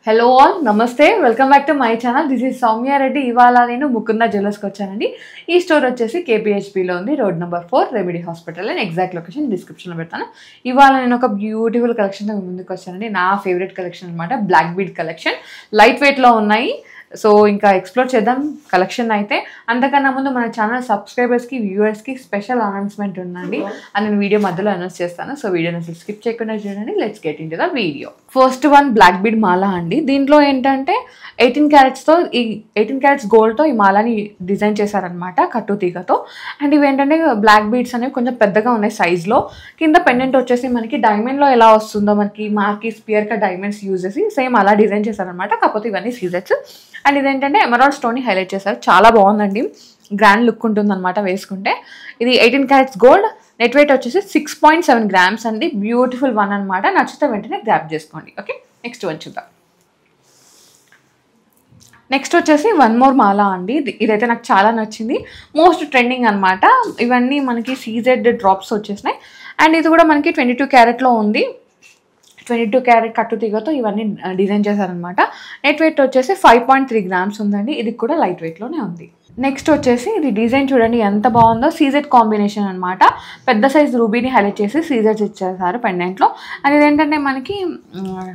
hello all నమస్తే welcome back to my channel this is Soumya Reddy ఇవాళ నేను ముకుంద జ్యువెలర్స్కి వచ్చానండి ఈ స్టోర్ వచ్చేసి కేపీహెచ్పిలో ఉంది road number four remedy hospital and exact location డిస్క్రిప్షన్లో పెడతాను ఇవాళ నేను ఒక బ్యూటిఫుల్ కలెక్షన్ ముందుకు వచ్చానండి నా ఫేవరెట్ కలెక్షన్ అనమాట బ్లాక్ బీడ్ కలెక్షన్ లైట్ వెయిట్లో ఉన్నాయి సో ఇంకా ఎక్స్ప్లోర్ చేద్దాం కలెక్షన్ అయితే అంతకన్నా ముందు మన ఛానల్ సబ్స్క్రైబర్స్కి వ్యూవర్స్కి స్పెషల్ అనౌన్స్మెంట్ ఉందండి అని నేను వీడియో మధ్యలో అనౌన్స్ చేస్తాను సో వీడియోని అసలు స్కిప్ చేయకుండా చూడండి let's get into the video first one black bead మాల అండి దీంట్లో ఏంటంటే ఎయిటీన్ క్యారెట్స్తో ఈ ఎయిటీన్ క్యారెట్స్ గోల్డ్తో ఈ మాలని డిజైన్ చేశారనమాట కట్టు తీగతో అండ్ ఇవి ఏంటంటే బ్లాక్ బీడ్స్ అనేవి కొంచెం పెద్దగా ఉన్నాయి సైజ్లో కింద పెండెంట్ వచ్చేసి మనకి డైమండ్లో ఎలా వస్తుందో మనకి మార్కి స్పియర్ కా డైమండ్స్ యూజ్ చేసి సేమ్ అలా డిజైన్ చేశారనమాట కాకపోతే ఇవన్నీ సీజెట్స్ అండ్ ఇదేంటంటే ఎమరాల్డ్ స్టోన్ని హైలైట్ చేశారు చాలా బాగుందండి గ్రాండ్ లుక్ ఉంటుంది అనమాట వేసుకుంటే ఇది eighteen carats gold net weight వచ్చేసి సిక్స్ పాయింట్ సెవెన్ గ్రామ్స్ అండి బ్యూటిఫుల్ వన్ అనమాట నచ్చితే వెంటనే గ్రాప్ చేసుకోండి ఓకే నెక్స్ట్ వన్ చూద్దాం నెక్స్ట్ వచ్చేసి వన్ మోర్ మాల అండి ఇది- ఇదైతే నాకు చాలా నచ్చింది మోస్ట్ ట్రెండింగ్ అనమాట ఇవన్నీ మనకి సీజెడ్ డ్రాప్స్ వచ్చేసినాయి అండ్ ఇది కూడా మనకి ట్వంటీ టూ క్యారెట్లో ఉంది ట్వంటీ టూ క్యారెట్ కట్టు తీగతో ఇవన్నీ డిజైన్ చేశారనమాట నెట్ వెయిట్ వచ్చేసి ఫైవ్ పాయింట్ త్రీ గ్రామ్స్ ఉందండి ఇది కూడా లైట్ వెయిట్లోనే ఉంది నెక్స్ట్ వచ్చేసి ఇది డిజైన్ చూడండి ఎంత బాగుందో సీజెడ్ కాంబినేషన్ అనమాట పెద్ద సైజ్ రూబీని హైలైట్ చేసి సీజెడ్స్ ఇచ్చేసారు పెండెంట్లో అండ్ ఇదేంటంటే మనకి మ్,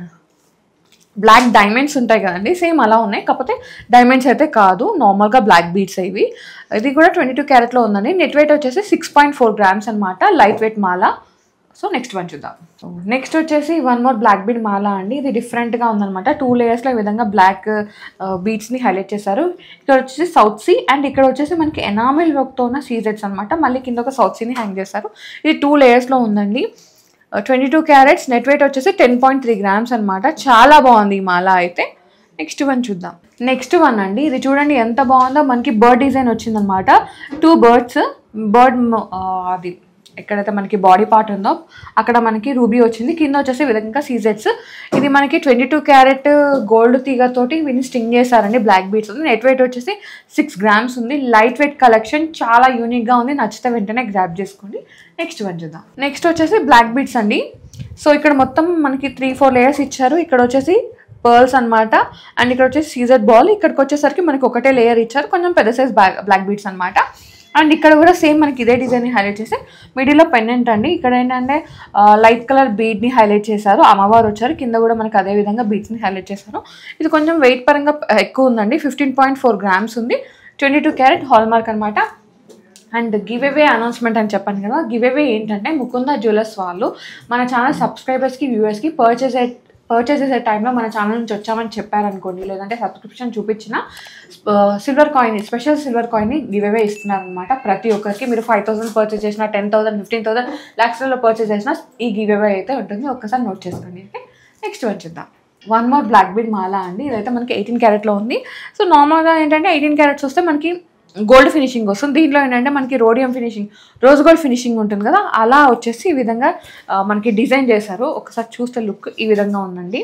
బ్లాక్ డైమండ్స్ ఉంటాయి కదండి సేమ్ అలా ఉన్నాయి కాకపోతే డైమండ్స్ అయితే కాదు నార్మల్గా బ్లాక్ బీడ్స్ ఇవి ఇది కూడా ట్వంటీ టూ క్యారెట్లో ఉందండి నెట్ వెయిట్ వచ్చేసి సిక్స్ పాయింట్ ఫోర్ గ్రామ్స్ అనమాట లైట్ వెయిట్ మాల సో నెక్స్ట్ వన్ చూద్దాం సో నెక్స్ట్ వచ్చేసి వన్ మోర్ బ్లాక్ బీడ్ మాల అండి ఇది డిఫరెంట్గా ఉందన్నమాట టూ లేయర్స్లో ఈ విధంగా బ్లాక్ బీడ్స్ని హైలైట్ చేశారు ఇక్కడ వచ్చేసి సౌత్ సీ అండ్ ఇక్కడ వచ్చేసి మనకి ఎనామిల్ వర్క్తో ఉన్న సీజెట్స్ అనమాట మళ్ళీ కింద ఒక సౌత్ సీని హ్యాంగ్ చేశారు ఇది టూ లేయర్స్లో ఉందండి twenty two carats net weight వచ్చేసి టెన్ పాయింట్ త్రీ గ్రామ్స్ అనమాట చాలా బాగుంది ఈ మాల అయితే నెక్స్ట్ వన్ చూద్దాం నెక్స్ట్ వన్ అండి ఇది చూడండి ఎంత బాగుందో మనకి బర్డ్ డిజైన్ వచ్చిందనమాట టూ బర్డ్స్ బర్డ్ అది ఎక్కడైతే మనకి బాడీ పార్ట్ ఉందో అక్కడ మనకి రూబీ వచ్చింది కింద వచ్చేసి ఈ విధంగా సీజెట్స్ ఇది మనకి ట్వంటీ టూ క్యారెట్ గోల్డ్ తీగతోటి వీటిని స్టింగ్ చేశారండి బ్లాక్ బీట్స్ ఉంది నెట్ వెయిట్ వచ్చేసి సిక్స్ గ్రామ్స్ ఉంది లైట్ వెయిట్ కలెక్షన్ చాలా యూనిక్గా ఉంది నచ్చితే వెంటనే గ్రాప్ చేసుకోండి నెక్స్ట్ వన్ చూద్దాం నెక్స్ట్ వచ్చేసి బ్లాక్ బీట్స్ అండి సో ఇక్కడ మొత్తం మనకి త్రీ ఫోర్ లేయర్స్ ఇచ్చారు ఇక్కడ వచ్చేసి పర్ల్స్ అన్నమాట అండ్ ఇక్కడ వచ్చేసి సీజర్ బాల్ ఇక్కడికి వచ్చేసరికి మనకి ఒకటే లేయర్ ఇచ్చారు కొంచెం పెద్ద సైజ్ బ్లాక్ బీట్స్ అన్నమాట అండ్ ఇక్కడ కూడా సేమ్ మనకి ఇదే డిజైన్ హైలైట్ చేసి మిడిల్లో పెండెంట్ అండి ఇక్కడ ఏంటంటే లైట్ కలర్ బీడ్ని హైలైట్ చేశారు అమ్మవారు వచ్చారు కింద కూడా మనకి అదే విధంగా బీడ్స్ని హైలైట్ చేశారు ఇది కొంచెం వెయిట్ పరంగా ఎక్కువ ఉందండి ఫిఫ్టీన్ పాయింట్ ఫోర్ గ్రామ్స్ ఉంది twenty two carat hallmark అనమాట అండ్ గివ్ అవే అనౌన్స్మెంట్ అని చెప్పాను కదా గివ్ అవే ఏంటంటే ముకుంద జ్యువెలర్స్ వాళ్ళు మన ఛానల్ సబ్స్క్రైబర్స్కి వ్యూవర్స్కి పర్చేస్ పర్చేస్ చేసే టైంలో మన ఛానల్ నుంచి వచ్చామని చెప్పారనుకోండి లేదంటే సబ్స్క్రిప్షన్ చూపించిన సిల్వర్ కాయిన్ స్పెషల్ సిల్వర్ కాయిన్ని గివ్ అవే ఇస్తున్నారనమాట ప్రతి ఒక్కరికి మీరు ఫైవ్ థౌసండ్ పర్చేస్ చేసిన టెన్ థౌసండ్ ఫిఫ్టీన్ థౌసండ్ ల్యాక్స్లలో పర్చేస్ చేసిన ఈ గివ్ అవే అయితే ఉంటుంది ఒక్కసారి నోట్ చేసుకోండి ఓకే నెక్స్ట్ వన్ చూద్దాం వన్ మోర్ బ్లాక్ బీడ్ మాల అండి ఇదైతే మనకి ఎయిటీన్ క్యారెట్లో ఉంది సో నార్మల్గా ఏంటంటే ఎయిటీన్ క్యారెట్స్ వస్తే మనకి గోల్డ్ ఫినిషింగ్ వస్తుంది దీంట్లో ఏంటంటే మనకి rhodium finishing rose gold finishing ఉంటుంది కదా అలా వచ్చేసి ఈ విధంగా ఆ, మనకి డిజైన్ చేశారు ఒకసారి చూస్తే లుక్ ఈ విధంగా ఉందండి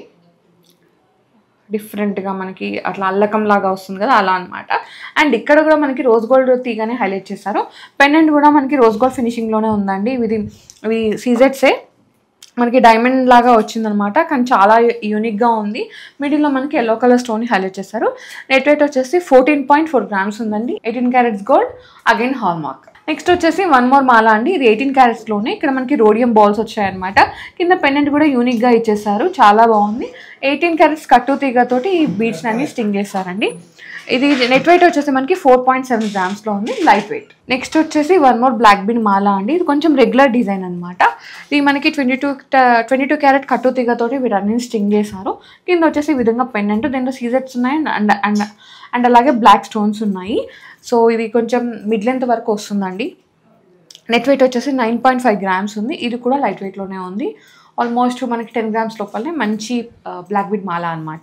డిఫరెంట్గా మనకి అట్లా అల్లకం లాగా వస్తుంది కదా అలా అనమాట అండ్ ఇక్కడ కూడా మనకి రోజ్ గోల్డ్ తీగానే హైలైట్ చేశారు పెండెంట్ కూడా మనకి రోజ్ గోల్డ్ ఫినిషింగ్లోనే ఉందండి ఇది ఇవి సీజెట్సే మనకి డైమండ్ లాగా వచ్చిందనమాట కానీ చాలా యూనిక్గా ఉంది మిడిల్లో మనకి ఎల్లో కలర్ స్టోన్ హైలైట్ చేశారు నెట్ వెయిట్ వచ్చేసి ఫోర్టీన్ పాయింట్ ఫోర్ గ్రామ్స్ ఉందండి eighteen carats gold again hallmark next వచ్చేసి వన్ మోర్ మాల అండి ఇది ఎయిటీన్ క్యారెట్స్లోనే ఇక్కడ మనకి రోడియం బాల్స్ వచ్చాయన్నమాట కింద పెండెంట్ కూడా యూనిక్గా ఇచ్చేసారు చాలా బాగుంది ఎయిటీన్ క్యారెట్స్ కట్టు తీగతోటి ఈ బీడ్స్ అన్ని స్టింగ్ చేశారండి ఇది నెట్ వెయిట్ వచ్చేసి మనకి ఫోర్ పాయింట్ సెవెన్ గ్రామ్స్లో ఉంది లైట్ వెయిట్ నెక్స్ట్ వచ్చేసి వన్ మోర్ బ్లాక్ బిన్ మాల అండి ఇది కొంచెం రెగ్యులర్ డిజైన్ అనమాట ఇది మనకి twenty two twenty two carat కట్టు తీగతోటి వీటన్ని స్టింగ్ చేశారు కింద వచ్చేసి ఈ విధంగా పెండెంట్ దీంట్లో సీజెట్స్ ఉన్నాయి అండ్ అండ్ అండ్ అలాగే బ్లాక్ స్టోన్స్ ఉన్నాయి సో ఇది కొంచెం మిడ్ లెంత్ వరకు వస్తుందండి నెట్ వెయిట్ వచ్చేసి నైన్ పాయింట్ ఫైవ్ గ్రామ్స్ ఉంది ఇది కూడా లైట్ వెయిట్లోనే ఉంది ఆల్మోస్ట్ మనకి టెన్ గ్రామ్స్ లోపలనే మంచి బ్లాక్ బిడ్ మాల అనమాట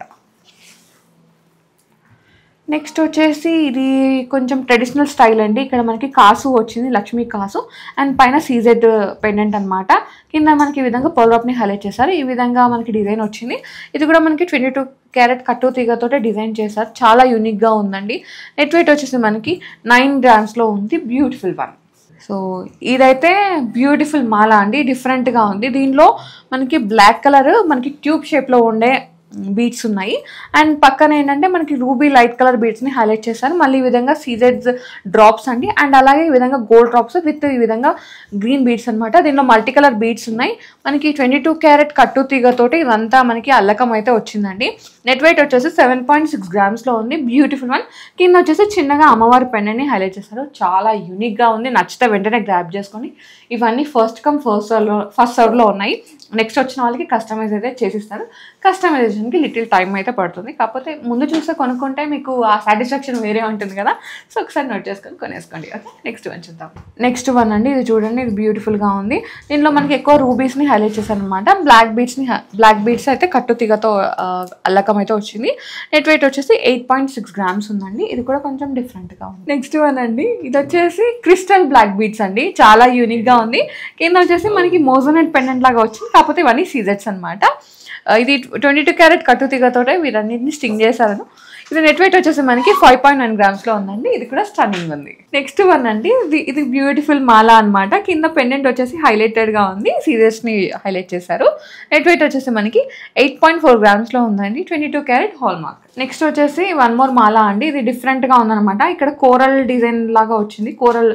నెక్స్ట్ వచ్చేసి ఇది కొంచెం ట్రెడిషనల్ స్టైల్ అండి ఇక్కడ మనకి కాసు వచ్చింది లక్ష్మీ కాసు అండ్ పైన సీజెడ్ పెండెంట్ అనమాట కింద మనకి ఈ విధంగా పౌలప్ని హైలైట్ చేశారు ఈ విధంగా మనకి డిజైన్ వచ్చింది ఇది కూడా మనకి ట్వంటీ టూ క్యారెట్ కట్టు తీగతోటే డిజైన్ చేశారు చాలా యూనిక్గా ఉందండి నెట్ వెయిట్ వచ్చేసి మనకి నైన్ గ్రామ్స్లో ఉంది బ్యూటిఫుల్ వన్ సో ఇదైతే బ్యూటిఫుల్ మాల అండి డిఫరెంట్గా ఉంది దీనిలో మనకి బ్లాక్ కలర్ మనకి ట్యూబ్ షేప్లో ఉండే బీట్స్ ఉన్నాయి అండ్ పక్కన ఏంటంటే మనకి రూబీ లైట్ కలర్ బీట్స్ని హైలైట్ చేశారు మళ్ళీ ఈ విధంగా సీజెడ్స్ డ్రాప్స్ అండి అండ్ అలాగే ఈ విధంగా గోల్డ్ డ్రాప్స్ విత్ ఈ విధంగా గ్రీన్ బీట్స్ అనమాట దీనిలో మల్టీ కలర్ బీట్స్ ఉన్నాయి మనకి ట్వంటీ టూ క్యారెట్ కట్టు తీగతోటి ఇదంతా మనకి అల్లకం అయితే వచ్చిందండి నెట్ వెయిట్ వచ్చేసి సెవెన్ పాయింట్ సిక్స్ గ్రామ్స్లో ఉంది బ్యూటిఫుల్ వన్ కింద వచ్చేసి చిన్నగా అమ్మవారి పెన్నని హైలైట్ చేశారు చాలా యూనిక్గా ఉంది నచ్చితే వెంటనే గ్రాప్ చేసుకొని ఇవన్నీ ఫస్ట్ కమ్ ఫస్ట్ సర్వ్లో ఫస్ట్ సర్వ్లో ఉన్నాయి నెక్స్ట్ వచ్చిన వాళ్ళకి కస్టమైజ్ అయితే చేసిస్తారు కస్టమైజేషన్కి లిటిల్ టైం అయితే పడుతుంది కాకపోతే ముందు చూస్తే కొనుక్కుంటే మీకు ఆ సాటిస్ఫాక్షన్ వేరే ఉంటుంది కదా సో ఒకసారి నోట్ చేసుకొని కొనేసుకోండి ఓకే నెక్స్ట్ వన్ చూద్దాం నెక్స్ట్ వన్ అండి ఇది చూడండి ఇది బ్యూటిఫుల్గా ఉంది దీనిలో మనకి ఎక్కువ రూబీస్ని హైలైట్ చేశారు అనమాట బ్లాక్ బీట్స్ని బ్లాక్ బీట్స్ అయితే కట్టు తీగతో ఆ, అల్లకం అయితే వచ్చింది నెట్ వెయిట్ వచ్చేసి ఎయిట్ పాయింట్ సిక్స్ గ్రామ్స్ ఉందండి ఇది కూడా కొంచెం డిఫరెంట్గా ఉంది నెక్స్ట్ వన్ అండి ఇది వచ్చేసి క్రిస్టల్ బ్లాక్ బీట్స్ అండి చాలా యూనిక్గా ఉంది కింద వచ్చేసి మనకి మోజోనెట్ పెండెంట్ లాగా వచ్చింది కాకపోతే ఇవన్నీ సీజెట్స్ అనమాట ఇది ట్వంటీ టూ క్యారెట్ కట్టు తీగతోటే వీరన్నింటిని స్టింగ్ చేశారు ఇది నెట్ వెయిట్ వచ్చేసి మనకి ఫైవ్ పాయింట్ నైన్ గ్రామ్స్లో ఉందండి ఇది కూడా స్టన్నింగ్ ఉంది నెక్స్ట్ వన్ అండి ఇది ఇది బ్యూటిఫుల్ మాల అన్నమాట కింద పెండెంట్ వచ్చేసి హైలైటెడ్గా ఉంది సీరియస్ని హైలైట్ చేశారు నెట్ వెయిట్ వచ్చేసి మనకి ఎయిట్ పాయింట్ ఫోర్ గ్రామ్స్లో ఉందండి twenty two carat hallmark next వచ్చేసి వన్ మోర్ మాల అండి ఇది డిఫరెంట్గా ఉందన్నమాట ఇక్కడ కోరల్ డిజైన్ లాగా వచ్చింది కోరల్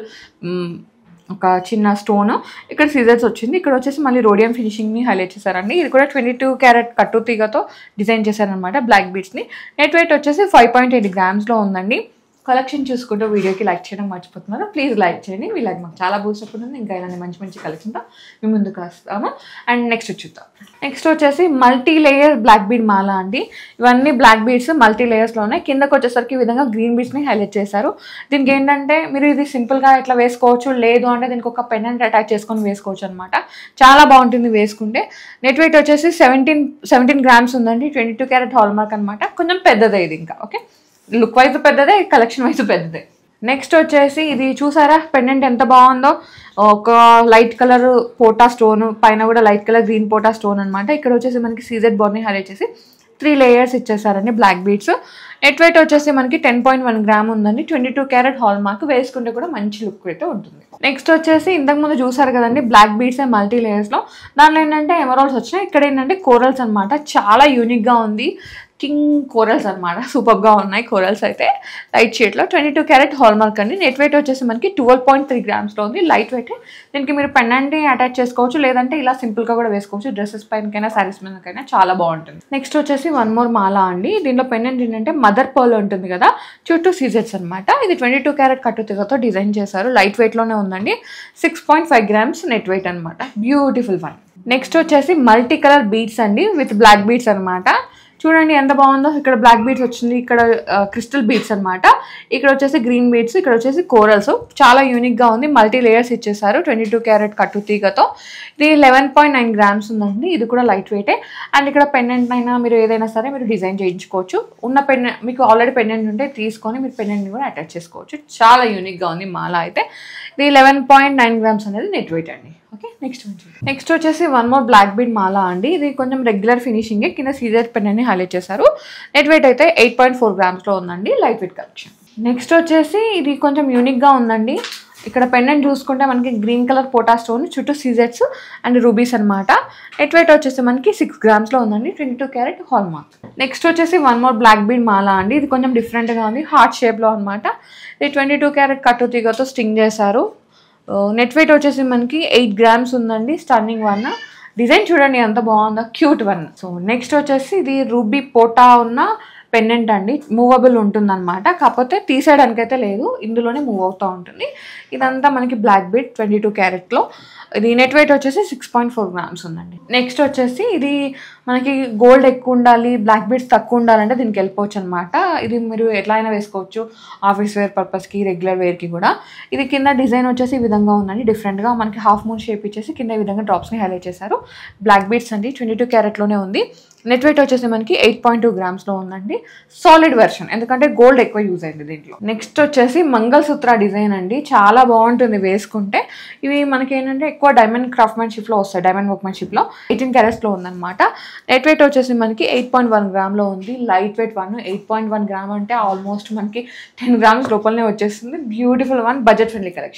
ఒక చిన్న స్టోన్ ఇక్కడ సీజర్స్ వచ్చింది ఇక్కడ వచ్చేసి మళ్ళీ రోడియం ఫినిషింగ్ని హైలైట్ చేశారండి ఇది కూడా ట్వంటీ టూ క్యారెట్ కట్టు తీగతో డిజైన్ చేశారనమాట బ్లాక్ బీట్స్ని నెట్ వెయిట్ వచ్చేసి ఫైవ్ పాయింట్ ఎయిట్ గ్రామ్స్లో ఉందండి కలెక్షన్ చూసుకుంటూ వీడియోకి లైక్ చేయడం మర్చిపోతున్నారు ప్లీజ్ లైక్ చేయండి మీ లైక్ మాకు చాలా బూస్ట్ అప్ ఉంది ఇంకా ఇలాంటి మంచి మంచి కలెక్షన్తో మీ ముందుకు వస్తాము అండ్ నెక్స్ట్ చూద్దాం నెక్స్ట్ వచ్చేసి మల్టీ లేయర్ బ్లాక్ బీడ్ మాల అండి ఇవన్నీ బ్లాక్ బీడ్స్ మల్టీ లేయర్స్లో ఉన్నాయి కిందకు వచ్చేసరికి ఈ విధంగా గ్రీన్ బీడ్స్ని హైలైట్ చేశారు దీనికి ఏంటంటే మీరు ఇది సింపుల్గా ఇట్లా వేసుకోవచ్చు లేదు అంటే దీనికి ఒక పెన్ అటాచ్ చేసుకొని వేసుకోవచ్చు అనమాట చాలా బాగుంటుంది వేసుకుంటే నెట్ వెయిట్ వచ్చేసి సెవెంటీన్ సెవెంటీన్ గ్రామ్స్ ఉందండి twenty two carat hallmark అనమాట కొంచెం పెద్దదే ఇది ఇంకా ఓకే లుక్ వైజ్ పెద్దదే కలెక్షన్ వైజ్ పెద్దదే నెక్స్ట్ వచ్చేసి ఇది చూసారా పెండెంట్ ఎంత బాగుందో ఒక లైట్ కలర్ పోటా స్టోన్ పైన కూడా లైట్ కలర్ గ్రీన్ పోటా స్టోన్ అనమాట ఇక్కడ వచ్చేసి మనకి సీజెడ్ బోర్ని హైలైట్ చేసి త్రీ లేయర్స్ ఇచ్చేసారండి బ్లాక్ బీట్స్ నెట్ వెయిట్ వచ్చేసి మనకి టెన్ పాయింట్ వన్ గ్రామ్ ఉందండి twenty two carat hallmark వేసుకుంటే కూడా మంచి లుక్ అయితే ఉంటుంది నెక్స్ట్ వచ్చేసి ఇంతకు ముందు చూసారు కదండి బ్లాక్ బీట్స్ అండ్ మల్టీ లేయర్స్లో దాంట్లో ఏంటంటే ఎమరాల్స్ వచ్చినాయి ఇక్కడ ఏంటంటే కోరల్స్ అనమాట చాలా యూనిక్గా ఉంది కింగ్ కోరల్స్ అనమాట సూపర్గా ఉన్నాయి కోరల్స్ అయితే లైట్ షేడ్లో twenty two carat hallmark అండి నెట్ వెయిట్ వచ్చేసి మనకి ట్వెల్వ్ పాయింట్ త్రీ గ్రామ్స్లో ఉంది లైట్ వెయిట్ దీనికి మీరు పెండెంట్ని అటాచ్ చేసుకోవచ్చు లేదంటే ఇలా సింపుల్గా కూడా వేసుకోవచ్చు డ్రెస్సెస్ పైనకైనా శారీస్ మీదకైనా చాలా బాగుంటుంది నెక్స్ట్ వచ్చేసి వన్ మోర్ మాల అండి దీనిలో పెండెంట్ ఏంటంటే మదర్ పర్ల్ ఉంటుంది కదా చుట్టూ సీజెట్స్ అనమాట ఇది ట్వంటీ టూ క్యారెట్ కట్టు తీగతో డిజైన్ చేశారు లైట్ వెయిట్లోనే ఉందండి six point five grams net weight అనమాట బ్యూటిఫుల్ వన్ నెక్స్ట్ వచ్చేసి మల్టీ కలర్ బీట్స్ అండి విత్ బ్లాక్ బీట్స్ అనమాట చూడండి ఎంత బాగుందో ఇక్కడ బ్లాక్ బీట్స్ వచ్చింది ఇక్కడ క్రిస్టల్ బీట్స్ అనమాట ఇక్కడ వచ్చేసి గ్రీన్ బీట్స్ ఇక్కడ వచ్చేసి కోరల్స్ చాలా యూనిక్గా ఉంది మల్టీ లేయర్స్ ఇచ్చేసారు ట్వంటీ టూ క్యారెట్ కట్టు తీగతో ఇది లెవెన్ పాయింట్ నైన్ గ్రామ్స్ ఉందండి ఇది కూడా లైట్ వెయిటే అండ్ ఇక్కడ పెండెంట్ అయినా మీరు ఏదైనా సరే మీరు డిజైన్ చేయించుకోవచ్చు ఉన్న పెన్ మీకు ఆల్రెడీ పెండెంట్ ఉంటే తీసుకొని మీరు పెండెంట్ని కూడా అటాచ్ చేసుకోవచ్చు చాలా యూనిక్గా ఉంది మాల అయితే ఇది లెవెన్ పాయింట్ నైన్ గ్రామ్స్ అనేది నెట్ వెయిట్ అండి ఓకే నెక్స్ట్ నెక్స్ట్ వచ్చేసి వన్ మోర్ బ్లాక్ బీడ్ మాల అండి ఇది కొంచెం రెగ్యులర్ ఫినిషింగ్ కింద సీజర్ పెన్ అని హైలైట్ చేశారు నెట్ వెయిట్ అయితే ఎయిట్ పాయింట్ ఫోర్ గ్రామ్స్లో ఉందండి లైట్ వెయిట్ కలెక్షన్ నెక్స్ట్ వచ్చేసి ఇది కొంచెం యూనిక్గా ఉందండి ఇక్కడ పెండెంట్ చూసుకుంటే మనకి గ్రీన్ కలర్ పోటా స్టోన్ చుట్టూ సీజెట్స్ అండ్ రూబీస్ అనమాట నెట్ వెయిట్ వచ్చేసి మనకి సిక్స్ గ్రామ్స్లో ఉందండి twenty two carat hallmark next వచ్చేసి వన్ మోర్ బ్లాక్ బీడ్ మాల అండి ఇది కొంచెం డిఫరెంట్గా ఉంది హార్ట్ షేప్లో అనమాట ఇది ట్వంటీ టూ క్యారెట్ కట్టు తీగతో స్టింగ్ చేశారు నెట్ వెయిట్ వచ్చేసి మనకి ఎయిట్ గ్రామ్స్ ఉందండి స్టన్నింగ్ వన్ డిజైన్ చూడండి ఎంత బాగుందో క్యూట్ వన్ సో నెక్స్ట్ వచ్చేసి ఇది రూబీ పోటా ఉన్న పెండెంట్ అండి మూవబుల్ ఉంటుందన్నమాట కాకపోతే తీసేయడానికి అయితే లేదు ఇందులోనే మూవ్ అవుతూ ఉంటుంది ఇదంతా మనకి బ్లాక్ బీట్ ట్వంటీ టూ క్యారెట్లో ఇది నెట్ వెయిట్ వచ్చేసి సిక్స్ పాయింట్ ఫోర్ గ్రామ్స్ ఉందండి నెక్స్ట్ వచ్చేసి ఇది మనకి గోల్డ్ ఎక్కువ ఉండాలి బ్లాక్ బీట్స్ తక్కువ ఉండాలంటే దీనికి వెళ్ళిపోవచ్చు అనమాట ఇది మీరు ఎట్లా అయినా వేసుకోవచ్చు ఆఫీస్ వేర్ పర్పస్కి రెగ్యులర్ వేర్కి కూడా ఇది కింద డిజైన్ వచ్చేసి ఈ విధంగా ఉందండి డిఫరెంట్గా మనకి హాఫ్ మూన్ షేప్ ఇచ్చేసి కింద ఈ విధంగా డ్రాప్స్ని హైలైట్ చేశారు బ్లాక్ బీట్స్ అండి ట్వంటీ టూ క్యారెట్లోనే ఉంది నెట్ వెయిట్ వచ్చేసి మనకి ఎయిట్ పాయింట్ టూ గ్రామ్స్లో ఉందండి సాలిడ్ వెర్షన్ ఎందుకంటే గోల్డ్ ఎక్కువ యూజ్ అయింది దీంట్లో నెక్స్ట్ వచ్చేసి మంగళసూత్ర డిజైన్ అండి చాలా బాగుంటుంది వేసుకుంటే ఇవి మనకి ఏంటంటే ఎక్కువ డైమండ్ క్రాఫ్ట్మెన్షిప్లో వస్తాయి డైమండ్ వర్క్మెన్షిప్లో ఎయిటీన్ క్యారెట్స్లో ఉందన్నమాట నెట్ వెయిట్ వచ్చేసి మనకి ఎయిట్ పాయింట్ వన్ గ్రామ్లో ఉంది light weight one eight point one gram అంటే ఆల్మోస్ట్ మనకి టెన్ గ్రామ్స్ లోపలనే వచ్చేస్తుంది beautiful one budget friendly collection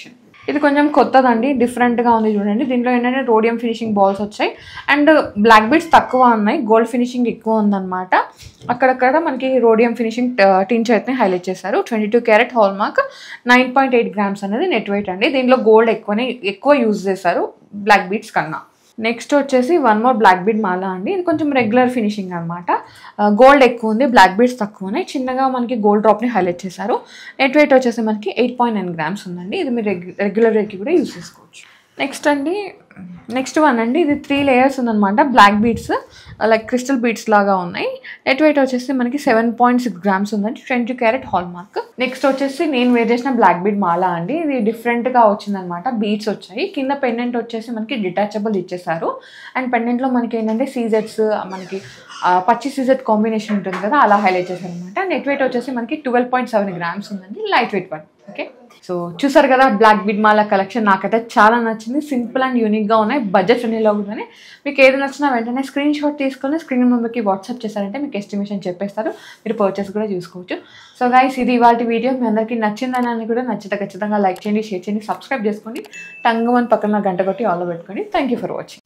ఇది కొంచెం కొత్తదండి డిఫరెంట్గా ఉంది చూడండి దీంట్లో ఏంటంటే రోడియం ఫినిషింగ్ బాల్స్ వచ్చాయి అండ్ బ్లాక్ బీడ్స్ తక్కువ ఉన్నాయి గోల్డ్ ఫినిషింగ్ ఎక్కువ ఉందన్నమాట అక్కడక్కడ మనకి రోడియం ఫినిషింగ్ టించ్ అయితే హైలైట్ చేశారు twenty two carat hallmark nine point eight grams అనేది నెట్ వెయిట్ అండి దీంట్లో గోల్డ్ ఎక్కువనే ఎక్కువ యూజ్ చేశారు బ్లాక్ బీడ్స్ కన్నా నెక్స్ట్ వచ్చేసి వన్ మోర్ బ్లాక్ బీడ్ మాల అండి ఇది కొంచెం రెగ్యులర్ ఫినిషింగ్ అనమాట గోల్డ్ ఎక్కువ ఉంది బ్లాక్ బీడ్స్ తక్కువ ఉన్నాయి చిన్నగా మనకి గోల్డ్ డ్రాప్ని హైలైట్ చేశారు నెట్ వెయిట్ వచ్చేసి మనకి ఎయిట్ పాయింట్ నైన్ గ్రామ్స్ ఉందండి ఇది మీరు రెగ్యు రెగ్యులర్ వేర్కి కూడా యూస్ చేసుకోవచ్చు నెక్స్ట్ అండి నెక్స్ట్ వన్ అండి ఇది త్రీ లేయర్స్ ఉందన్నమాట black beads like crystal beads లాగా ఉన్నాయి నెట్ వెయిట్ వచ్చేసి మనకి సెవెన్ పాయింట్ సిక్స్ గ్రామ్స్ ఉందండి twenty carat hallmark next వచ్చేసి నేను వేర్ చేసిన బ్లాక్ బీడ్ మాల అండి ఇది డిఫరెంట్గా వచ్చిందనమాట బీడ్స్ వచ్చాయి కింద పెండెంట్ వచ్చేసి మనకి డిటాచబుల్ ఇచ్చేసారు అండ్ పెండెంట్లో మనకి ఏంటంటే సీజెట్స్ మనకి ఆ, పచ్చి సీజెట్ కాంబినేషన్ ఉంటుంది కదా అలా హైలైట్ చేశారు అనమాట నెట్ వెయిట్ వచ్చేసి మనకి ట్వెల్వ్ పాయింట్ సెవెన్ గ్రామ్స్ ఉందండి light weight one okay so చూసారు కదా బ్లాక్ బిడ్ మాల కలెక్షన్ నాకైతే చాలా నచ్చింది సింపుల్ అండ్ యూనిక్గా ఉన్నాయి బడ్జెట్ ఫ్రెండ్లీలో ఉన్నాయి మీకు ఏది నచ్చినా వెంటనే స్క్రీన్ షాట్ తీసుకొని స్క్రీన్ నెంబర్కి వాట్సాప్ చేశారంటే మీకు ఎస్టిమేషన్ చెప్పేస్తారు మీరు పర్చేస్ కూడా చూసుకోవచ్చు సో గైస్ ఇది ఇవాళ వీడియో మీ అందరికీ నచ్చిందని కూడా నచ్చితే ఖచ్చితంగా లైక్ చేయండి షేర్ చేయండి సబ్స్క్రైబ్ చేసుకోండి టంగు అని పక్కన గంట కొట్టి ఆల్లో పెట్టుకోండి థ్యాంక్ యూ ఫర్ వాచింగ్